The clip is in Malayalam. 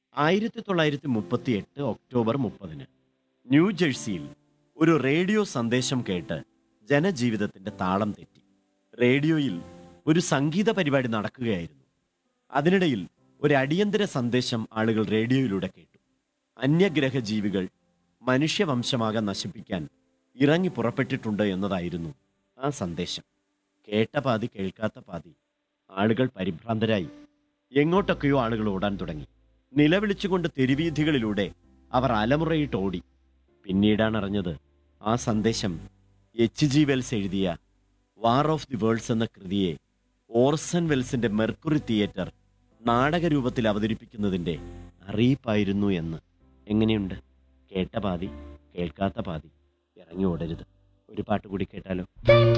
ആയിരത്തി തൊള്ളായിരത്തി മുപ്പത്തി എട്ട് ഒക്ടോബർ മുപ്പതിന് ന്യൂജേഴ്സിയിൽ ഒരു റേഡിയോ സന്ദേശം കേട്ട് ജനജീവിതത്തിന്റെ താളം തെറ്റി റേഡിയോയിൽ ഒരു സംഗീത പരിപാടി നടക്കുകയായിരുന്നു അതിനിടയിൽ ഒരു അടിയന്തര സന്ദേശം ആളുകൾ റേഡിയോയിലൂടെ കേട്ടു അന്യഗ്രഹ ജീവികൾ മനുഷ്യവംശമാകെ നശിപ്പിക്കാൻ ഇറങ്ങി പുറപ്പെട്ടിട്ടുണ്ട് എന്നതായിരുന്നു ആ സന്ദേശം കേട്ട പാതി കേൾക്കാത്ത പാതി ആളുകൾ പരിഭ്രാന്തരായി എങ്ങോട്ടൊക്കെയോ ആളുകൾ ഓടാൻ തുടങ്ങി നിലവിളിച്ചുകൊണ്ട് തെരുവീഥികളിലൂടെ അവർ അലമുറയിട്ട് ഓടി പിന്നീടാണ് അറിഞ്ഞത് ആ സന്ദേശം എച്ച് ജി വെൽസ് എഴുതിയ വാർ ഓഫ് ദി വേൾഡ്സ് എന്ന കൃതിയെ ഓർസൺ വെൽസിന്റെ മെർക്കുറി തിയേറ്റർ നാടകരൂപത്തിൽ അവതരിപ്പിക്കുന്നതിന്റെ അറിയിപ്പായിരുന്നു എന്ന് എങ്ങനെയുണ്ട് കേട്ട പാതി കേൾക്കാത്ത പാതി ഇറങ്ങി ഓടരുത് ഒരു പാട്ട് കൂടി കേട്ടാലോ